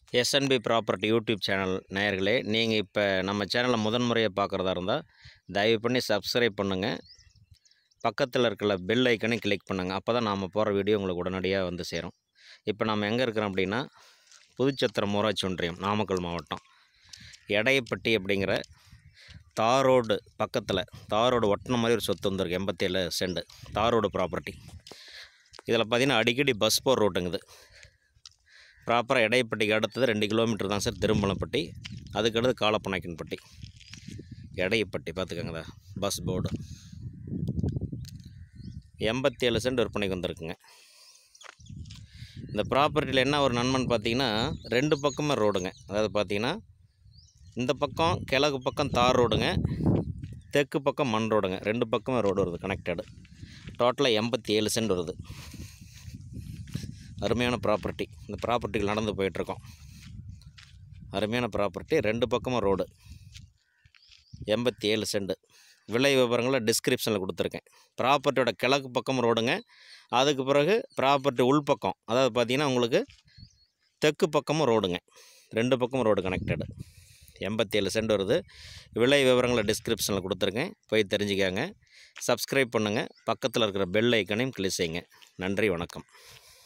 SNP property YouTube channel நேயர்களே நீங்கள் இப்போ நம்ம சேனலை முதன்முறையாக பார்க்குறதா இருந்தால் தயவு பண்ணி சப்ஸ்கிரைப் பண்ணுங்கள் பக்கத்தில் இருக்கிற பெல் ஐக்கனையும் கிளிக் பண்ணுங்கள் அப்போ தான் நாம் போகிற வீடியோ உங்களுக்கு உடனடியாக வந்து சேரும் இப்போ நம்ம எங்கே இருக்கிறோம் அப்படின்னா புதுச்சத்திரம் ஊராட்சி ஒன்றியம் நாமக்கல் மாவட்டம் எடையப்பட்டி அப்படிங்கிற தார் ரோடு பக்கத்தில் தார் ரோடு ஒட்டின மாதிரி ஒரு சொத்து வந்திருக்கு எண்பத்தேழு செண்டு தார் ரோடு ப்ராப்பர்ட்டி இதில் பார்த்தீங்கன்னா அடிக்கடி பஸ் போகிற ரோட்டுங்குது ப்ராப்பராக எடையப்பட்டிக்கு அடுத்தது ரெண்டு கிலோமீட்டர் தான் சார் திருமலப்பட்டி அதுக்கடுத்து காலப்பநாயக்கன்பட்டி எடையப்பட்டி பார்த்துக்கோங்கதா பஸ் போர்டு எண்பத்தி ஏழு சென்ட் விற்பனைக்கு வந்திருக்குங்க இந்த ப்ராப்பர்ட்டியில் என்ன ஒரு நன்மைன்னு பார்த்தீங்கன்னா ரெண்டு பக்கமே ரோடுங்க அதாவது பார்த்தீங்கன்னா இந்த பக்கம் கிழக்கு பக்கம் தார் ரோடுங்க தெற்கு பக்கம் மண் ரோடுங்க ரெண்டு பக்கமே ரோடு வருது கனெக்டடு டோட்டலாக எண்பத்தி ஏழு சென்ட் வருது அருமையான ப்ராப்பர்ட்டி இந்த ப்ராப்பர்ட்டிக்கு நடந்து போயிட்டுருக்கோம் அருமையான ப்ராப்பர்ட்டி ரெண்டு பக்கமும் ரோடு எண்பத்தி ஏழு சென்ட் விலை விவரங்களை டிஸ்கிரிப்ஷனில் கொடுத்துருக்கேன் ப்ராப்பர்ட்டியோட கிழக்கு பக்கம் ரோடுங்க அதுக்கு பிறகு ப்ராப்பர்ட்டி உள்பக்கம் அதாவது பார்த்திங்கன்னா உங்களுக்கு தெற்கு பக்கமும் ரோடுங்க ரெண்டு பக்கமும் ரோடு கனெக்டடு எண்பத்தி ஏழு சென்ட் வருது விலை விவரங்களை டிஸ்கிரிப்ஷனில் கொடுத்துருக்கேன் போய் தெரிஞ்சுக்கங்க சப்ஸ்கிரைப் பண்ணுங்கள் பக்கத்தில் இருக்கிற பெல் ஐக்கனையும் கிளிக் செய்யுங்க நன்றி வணக்கம்